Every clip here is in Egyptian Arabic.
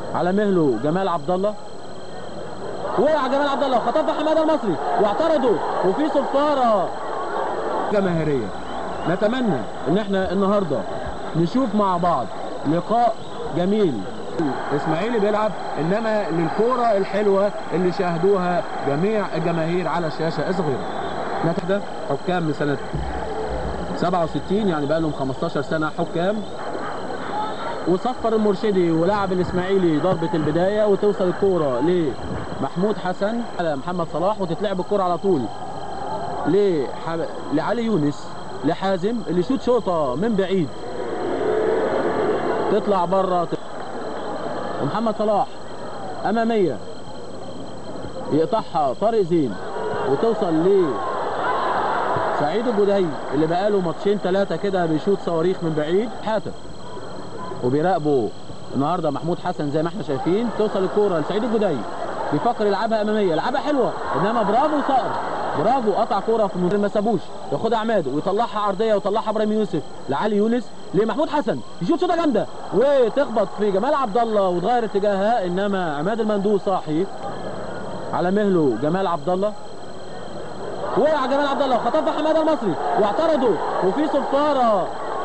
على مهله جمال عبد الله وقع جمال عبد الله خطفها حماده المصري واعترضوا وفي صفاره جماهيريه نتمنى ان احنا النهارده نشوف مع بعض لقاء جميل اسماعيلي بيلعب انما للكوره الحلوه اللي شاهدوها جميع الجماهير على الشاشه الصغيره نتحدى حكام من سنه 67 يعني بقى لهم 15 سنه حكام وصفر المرشدي ولعب الاسماعيلي ضربه البدايه وتوصل الكوره لمحمود حسن على محمد صلاح وتتلعب الكوره على طول لح... لعلي يونس لحازم اللي شوت شوطه من بعيد تطلع بره ومحمد صلاح اماميه يقطعها طارق زين وتوصل ل سعيد الجدهي اللي بقاله ماتشين ثلاثه كده بيشوط صواريخ من بعيد حاتم وبيراقبوا النهارده محمود حسن زي ما احنا شايفين توصل الكوره لسعيد الجدهي بيفكر يلعبها اماميه يلعبها حلوه انما برافو صقر برافو قطع كوره في المنطقه ما سابوش ياخدها عماد ويطلعها عرضيه ويطلعها ابراهيم يوسف لعلي يونس لمحمود حسن يشوط شوطه جامده وتخبط في جمال عبد الله وتغير اتجاهها انما عماد المندوب صاحي على مهله جمال عبد الله وقع جمال عبد الله خطفها حماده المصري واعترضوا وفي صفاره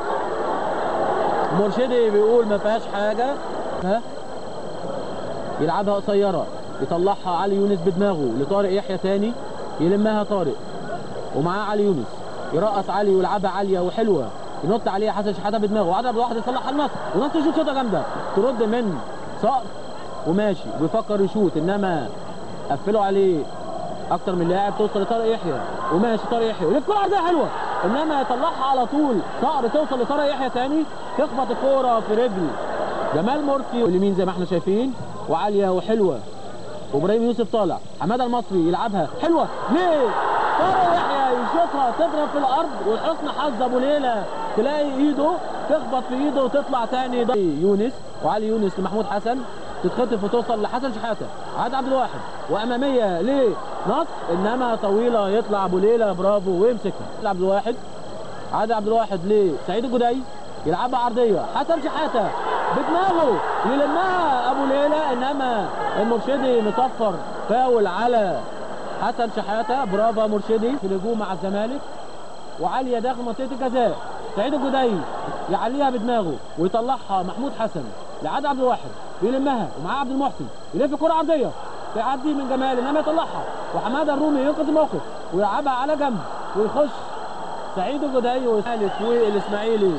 مرشدي بيقول ما فيهاش حاجه ها يلعبها قصيره يطلعها علي يونس بدماغه لطارق يحيى تاني يلمها طارق ومعاه علي يونس يرقص علي ويلعبها عاليه وحلوه ينط عليها حسن شحاته بدماغه وعدد واحد يصلحها النصر ونصر يشوط شوطه جامده ترد من صقر وماشي وبيفكر يشوط انما قفلوا عليه اكتر من لاعب توصل لطارق يحيى وماشي طارق يحيى ولف كره عرضيه حلوه انما يطلعها على طول صقر توصل لطارق يحيى تاني تخبط الكوره في رجل جمال مرسي واليمين زي ما احنا شايفين وعاليه وحلوه وابراهيم يوسف طالع حماده المصري يلعبها حلوه ليه طارق يحيى يشوطها تضرب في الارض وحسن حظ ابو ليلى تلاقي ايده تخبط في ايده وتطلع تاني ده يونس وعلي يونس لمحمود حسن تتخطف وتوصل لحسن شحاته عاد عبد الواحد واماميه لنصر انما طويله يطلع ابو ليلى برافو ويمسكها عبد الواحد عاد عبد الواحد لسعيد الجدي يلعبها عرضيه حسن شحاته بدماغه يلمها ابو ليلى انما المرشدي مصفر فاول على حسن شحاته برافو مرشدي في الهجوم مع الزمالك وعاليه داخل منطقه الجزاء سعيد الجدي يعليها بدماغه ويطلعها محمود حسن لعاد عبد الواحد يلمها ومعاه عبد المحسن يلف كره عرضيه تعدي من جمال انما يطلعها وحماده الرومي ينقذ الموقف ويلعبها على جنب ويخش سعيد الجدي والثالث والاسماعيلي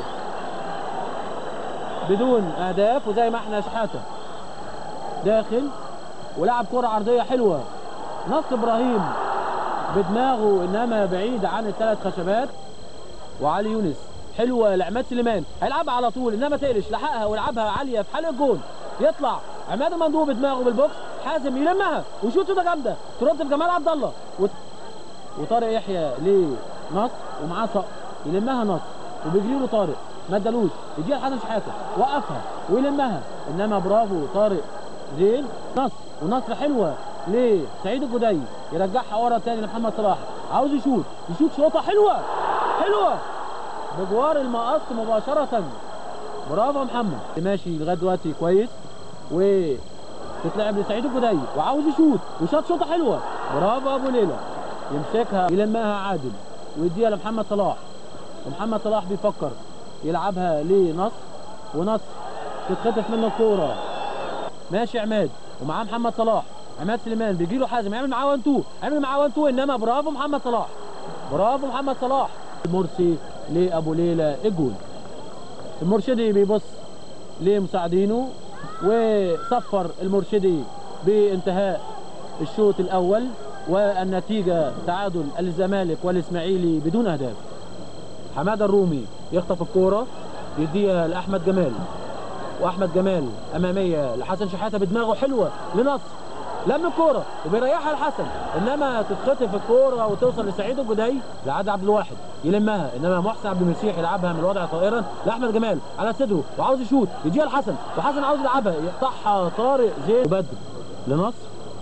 بدون اهداف وزي ما احنا شحاته داخل ولعب كره عرضيه حلوه نص ابراهيم بدماغه انما بعيد عن الثلاث خشبات وعلي يونس حلوه لعماد سليمان هيلعبها على طول انما تقلش لحقها ويلعبها عاليه في حلق الجون يطلع عماد المندوب بدماغه بالبوكس حازم يلمها ويشوط شوطه جامده ترد في جمال عبد الله وت... وطارق يحيى لنصر ومعاه صقر يلمها نصر وبيجري له طارق ما ادالوش يجيها حسن شحاته وقفها ويلمها انما برافو طارق زين نصر ونصر حلوه لسعيد الجدي يرجعها ورا تاني لمحمد صلاح عاوز يشوط يشوط شوطه حلوه حلوه بجوار المقص مباشره برافو محمد ماشي لغايه دلوقتي كويس وتتلعب لسعيد الجدي وعاوز يشوط وشاط شوطه حلوه برافو ابو ليلى يمسكها يلمها عادل ويديها لمحمد صلاح ومحمد صلاح بيفكر يلعبها لنصر ونصر تتخطف منه الكوره ماشي عماد ومعاه محمد صلاح عماد سليمان بيجي له حازم يعمل معاه 1 2 عمل معاه 1 2 انما برافو محمد صلاح برافو محمد صلاح مرسي لابو ليلى الجول المرشدي بيبص لمساعدينه وصفر المرشدي بانتهاء الشوط الاول والنتيجه تعادل الزمالك والاسماعيلي بدون اهداف حماده الرومي يخطف الكوره يديها لاحمد جمال واحمد جمال اماميه لحسن شحاته بدماغه حلوه لنصر لم الكوره وبيريحها لحسن انما تتخطف الكوره وتوصل لسعيد الجدي لعاد عبد الواحد يلمها انما محسن عبد المسيح يلعبها من الوضع طائرا لاحمد جمال على صدره وعاوز يشوط يديها لحسن وحسن عاوز يلعبها يقطعها طارق زين وبدر لنصر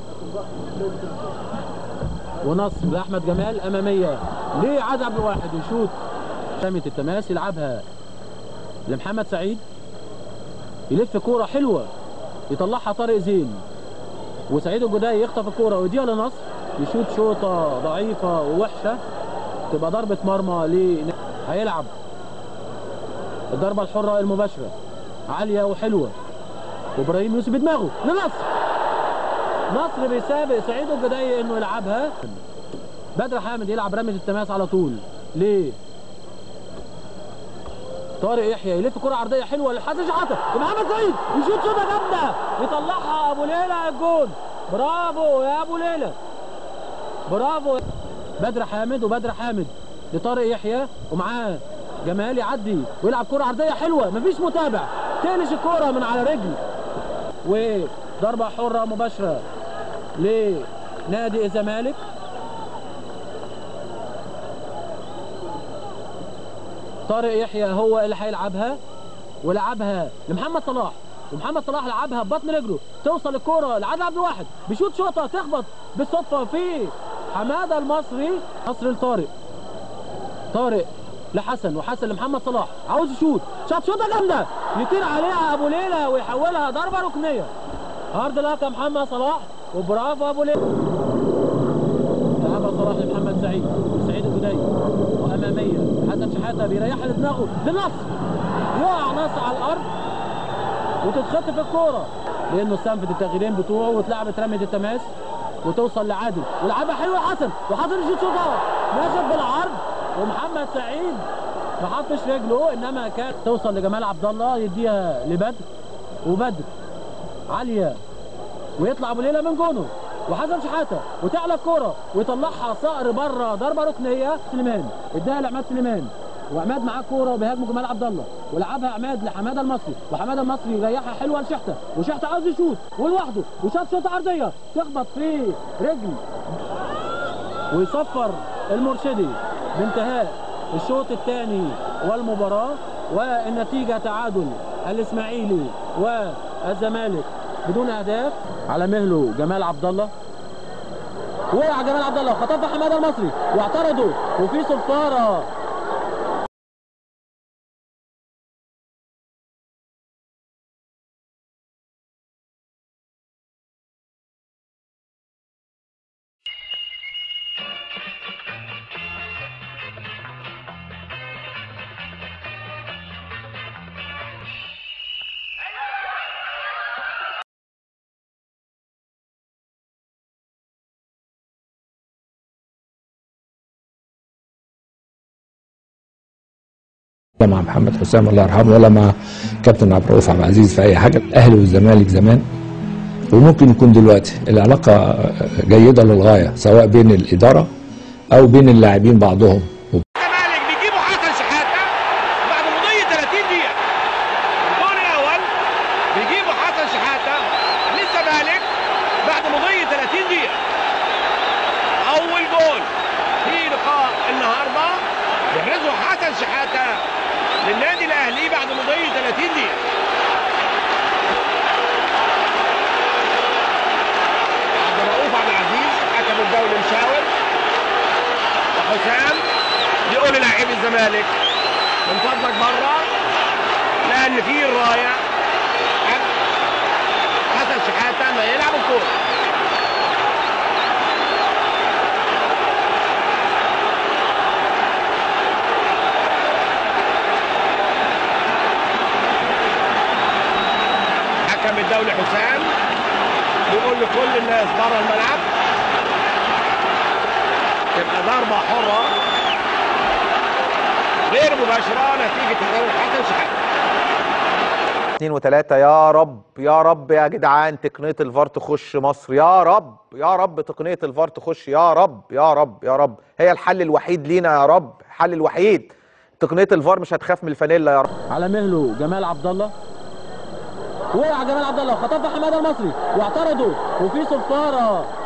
ونصر لاحمد جمال اماميه لعاد عبد الواحد يشوط سامية التماس يلعبها لمحمد سعيد يلف كوره حلوه يطلعها طارق زين وسعيد الجداي يخطف الكوره ويديها لنصر يشوط شوطه ضعيفه ووحشه تبقى ضربه مرمى ل هيلعب الضربه الحره المباشره عاليه وحلوه وابراهيم يوسف بدماغه لنصر نصر بيسابق سعيد الجداي انه يلعبها بدر حامد يلعب رمية التماس على طول ليه طارق يحيى يلف كرة عرضية حلوة لحسن شحاتة ومحمد سعيد يشوط شوطة جامدة يطلعها أبو ليلى الجون برافو يا أبو ليلى برافو بدر حامد وبدر حامد لطارق يحيى ومعاه جمال يعدي ويلعب كرة عرضية حلوة مفيش متابع تقلش الكرة من على رجل وضربة حرة مباشرة لنادي الزمالك طارق يحيى هو اللي هيلعبها ولعبها لمحمد صلاح ومحمد صلاح لعبها ببطن رجله توصل الكوره لعدل عبد الواحد بيشوط شوطه تخبط بالصدفه في حماده المصري نصر لطارق طارق لحسن وحسن لمحمد صلاح عاوز يشوط شاط شوطه جامده يطير عليها ابو ليلى ويحولها ضربه ركنيه هارد لك يا محمد صلاح وبرافو ابو ليلى لعبها صلاح لمحمد سعيد سعيد الجدي واماميه حسن شحاته بيريحها لدماغه للنصر يقع نصر على الارض وتتخطف الكوره لانه استنفذ التغييرين بتوعه واتلعبت رميه التماس وتوصل لعادل ولعبها حلوه حسن وحسن يشوط شوطه ناشف بالعرض ومحمد سعيد ما حطش رجله انما كانت توصل لجمال عبد الله يديها لبدر وبدر عاليه ويطلع ابو ليلى من جونه وحسن شحاته وتعلى الكوره ويطلعها صقر بره ضربه ركنيه سليمان اداها لعماد سليمان وعماد معاه كوره وبيهاجمه جمال عبد الله ولعبها عماد لحماده المصري وحماده المصري يريحها حلوه لشحته وشحته عاوز يشوط ولوحده وشاط شوطه عرضيه تخبط في رجل ويصفر المرشدي بانتهاء الشوط الثاني والمباراه والنتيجه تعادل الاسماعيلي والزمالك بدون اهداف على مهله جمال عبد الله وقع جمال عبد الله خطفها حماده المصري واعترضوا وفي صفاره لا مع محمد حسام الله يرحمه ولا مع كابتن عبد الرؤوف عبد العزيز في اي حاجه الاهلي والزمالك زمان وممكن يكون دلوقتي العلاقه جيده للغايه سواء بين الاداره او بين اللاعبين بعضهم الزمالك بيجيبوا حسن شحاته بعد مضي 30 دقيقه الجول الاول بيجيبوا حسن شحاته للزمالك بعد مضي 30 دقيقه اول جول في لقاء النهارده يحرزه حسن شحاته للنادي الاهلي بعد مضي 30 دقيقه عبد الرؤوف عبد العزيز حكم الدولي مشاور وحسام يقول للاعبي الزمالك من فضلك بره لان في الرايه حق حسن شحاته ما يلعب الكوره حكم الدولي حسام بيقول لكل الناس بره الملعب تبقى ضربة حرة غير مباشرة نتيجة هدف حسن شحاتة اتنين وتلاتة يا رب يا رب يا جدعان تقنية الفار تخش مصر يا رب يا رب تقنية الفار تخش يا رب يا رب يا رب هي الحل الوحيد لينا يا رب الحل الوحيد تقنية الفار مش هتخاف من الفانيلا يا رب على مهله جمال عبد الله وقع جمال عبد الله خطفها حماده المصري واعترضوا وفي صفاره